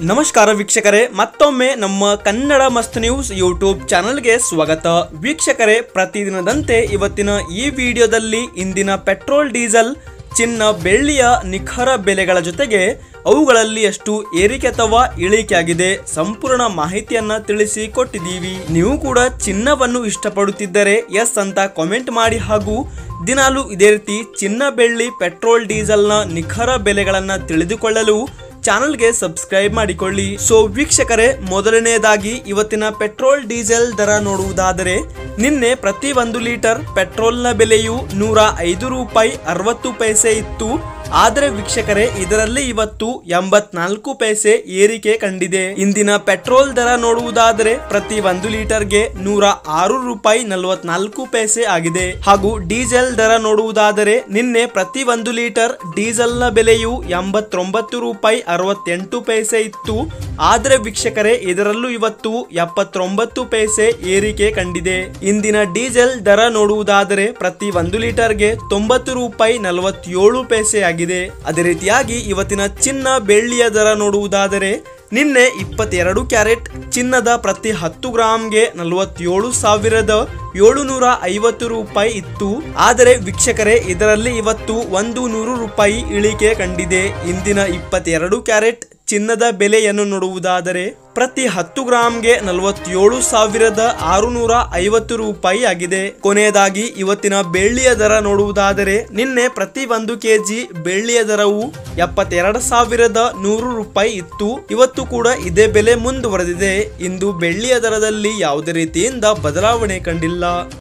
ನಮಸ್ಕಾರ ವೀಕ್ಷಕರೇ ಮತ್ತೊಮ್ಮೆ ನಮ್ಮ ಕನ್ನಡ ಮಸ್ತ್ ನ್ಯೂಸ್ ಯೂಟ್ಯೂಬ್ ಚಾನಲ್ಗೆ ಸ್ವಾಗತ ವೀಕ್ಷಕರೇ ಪ್ರತಿದಿನದಂತೆ ಇವತ್ತಿನ ಈ ವಿಡಿಯೋದಲ್ಲಿ ಇಂದಿನ ಪೆಟ್ರೋಲ್ ಡೀಸೆಲ್ ಚಿನ್ನ ಬೆಳ್ಳಿಯ ನಿಖರ ಬೆಲೆಗಳ ಜೊತೆಗೆ ಅವುಗಳಲ್ಲಿ ಎಷ್ಟು ಏರಿಕೆ ಅಥವಾ ಇಳಿಕೆ ಆಗಿದೆ ಸಂಪೂರ್ಣ ಮಾಹಿತಿಯನ್ನ ತಿಳಿಸಿ ಕೊಟ್ಟಿದ್ದೀವಿ ನೀವು ಕೂಡ ಚಿನ್ನವನ್ನು ಇಷ್ಟಪಡುತ್ತಿದ್ದರೆ ಎಸ್ ಅಂತ ಕಾಮೆಂಟ್ ಮಾಡಿ ಹಾಗೂ ದಿನಾಲು ಇದೇ ರೀತಿ ಚಿನ್ನ ಬೆಳ್ಳಿ ಪೆಟ್ರೋಲ್ ಡೀಸೆಲ್ನ ನಿಖರ ಬೆಲೆಗಳನ್ನ ತಿಳಿದುಕೊಳ್ಳಲು ಚಾನಲ್ಗೆ ಸಬ್ಸ್ಕ್ರೈಬ್ ಮಾಡಿಕೊಳ್ಳಿ ಸೊ ವೀಕ್ಷಕರೇ ಮೊದಲನೆಯದಾಗಿ ಇವತ್ತಿನ ಪೆಟ್ರೋಲ್ ಡೀಸೆಲ್ ದರ ನೋಡುವುದಾದರೆ ನಿನ್ನೆ ಪ್ರತಿ ಒಂದು ಲೀಟರ್ ಪೆಟ್ರೋಲ್ನ ಬೆಲೆಯು ನೂರ ಐದು ರೂಪಾಯಿ ಅರವತ್ತು ಪೈಸೆ ಇತ್ತು ಆದರೆ ವೀಕ್ಷಕರೇ ಇದರಲ್ಲಿ ಇವತ್ತು ಎಂಬತ್ನಾಲ್ಕು ಪೈಸೆ ಏರಿಕೆ ಕಂಡಿದೆ ಇಂದಿನ ಪೆಟ್ರೋಲ್ ದರ ನೋಡುವುದಾದರೆ ಪ್ರತಿ ಒಂದು ಲೀಟರ್ಗೆ ನೂರ ಆರು ರೂಪಾಯಿ ನಲವತ್ನಾಲ್ಕು ಪೈಸೆ ಆಗಿದೆ ಹಾಗೂ ಡೀಸೆಲ್ ದರ ನೋಡುವುದಾದರೆ ನಿನ್ನೆ ಪ್ರತಿ ಒಂದು ಲೀಟರ್ ಡೀಸೆಲ್ನ ಬೆಲೆಯು ಎಂಬತ್ತೊಂಬತ್ತು ರೂಪಾಯಿ ಅರವತ್ತೆಂಟು ಪೈಸೆ ಇತ್ತು ಆದರೆ ವೀಕ್ಷಕರೇ ಇದರಲ್ಲೂ ಇವತ್ತು ಎಪ್ಪತ್ತೊಂಬತ್ತು ಪೈಸೆ ಏರಿಕೆ ಕಂಡಿದೆ ಇಂದಿನ ಡೀಸೆಲ್ ದರ ನೋಡುವುದಾದರೆ ಪ್ರತಿ ಒಂದು ಲೀಟರ್ಗೆ ತೊಂಬತ್ತು ರೂಪಾಯಿ ನಲವತ್ತೇಳು ಪೈಸೆ ಆಗಿದೆ ಅದೇ ರೀತಿಯಾಗಿ ಇವತ್ತಿನ ಚಿನ್ನ ಬೆಳ್ಳಿಯ ದರ ನೋಡುವುದಾದರೆ ನಿನ್ನೆ ಇಪ್ಪತ್ತೆರಡು ಕ್ಯಾರೆಟ್ ಚಿನ್ನದ ಪ್ರತಿ ಹತ್ತು ಗ್ರಾಮ್ಗೆ ನಲವತ್ತೇಳು ಸಾವಿರದ ಏಳುನೂರ ಐವತ್ತು ರೂಪಾಯಿ ಇತ್ತು ಆದರೆ ವೀಕ್ಷಕರೇ ಇದರಲ್ಲಿ ಇವತ್ತು ಒಂದು ನೂರು ರೂಪಾಯಿ ಇಳಿಕೆ ಕಂಡಿದೆ ಇಂದಿನ ಇಪ್ಪತ್ತೆರಡು ಕ್ಯಾರೆಟ್ ಚಿನ್ನದ ಬೆಲೆಯನ್ನು ನೋಡುವುದಾದರೆ ಪ್ರತಿ ಹತ್ತು ಗ್ರಾಮ್ಗೆ ನಲವತ್ತೇಳು ಸಾವಿರದ ಆರುನೂರ ಐವತ್ತು ರೂಪಾಯಿ ಆಗಿದೆ ಕೊನೆಯದಾಗಿ ಇವತ್ತಿನ ಬೆಳ್ಳಿಯ ದರ ನೋಡುವುದಾದರೆ ನಿನ್ನೆ ಪ್ರತಿ ಒಂದು ಕೆಜಿ ಬೆಳ್ಳಿಯ ದರವು ಎಪ್ಪತ್ತೆರಡು ಸಾವಿರದ ನೂರು ರೂಪಾಯಿ ಇತ್ತು ಇವತ್ತು ಕೂಡ ಇದೇ ಬೆಲೆ ಮುಂದುವರೆದಿದೆ ಇಂದು ಬೆಳ್ಳಿಯ ದರದಲ್ಲಿ ಯಾವುದೇ ರೀತಿಯಿಂದ ಬದಲಾವಣೆ ಕಂಡಿಲ್ಲ